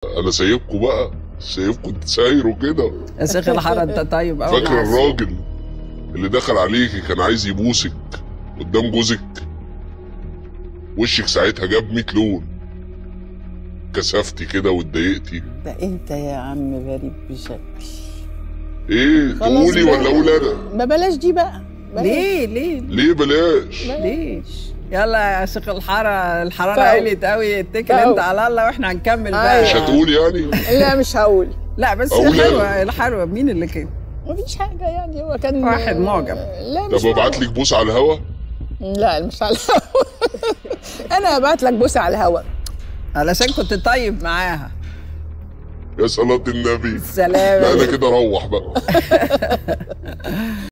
انا سايبكم بقى سايبكم تسايروا كده يا شيخ الحاره انت طيب قوي فاكر الراجل اللي دخل عليكي كان عايز يبوسك قدام جوزك وشك ساعتها جاب 100 لون كسفتي كده واتضايقتي ده انت يا عم غريب بشكل ايه خلاص تقولي بقى. ولا اقول انا ما بلاش دي بقى بلاش. ليه ليه ليه بلاش ليش يلا يا شيخ الحاره الحراره فوق. عليت قوي اتكل فوق. انت على الله واحنا هنكمل بقى مش أيوة. هتقول يعني لا مش هقول لا بس أقول أنا. حلوه الحلوه مين اللي كان مفيش حاجه يعني هو كان واحد معجب. لا مش طب ابعت معجب. لك بوس على الهوا لا مش على الهوا انا هبعت لك بوسه على الهوا علشان كنت طيب معاها يا صلاة النبي سلام لا انا كده اروح بقى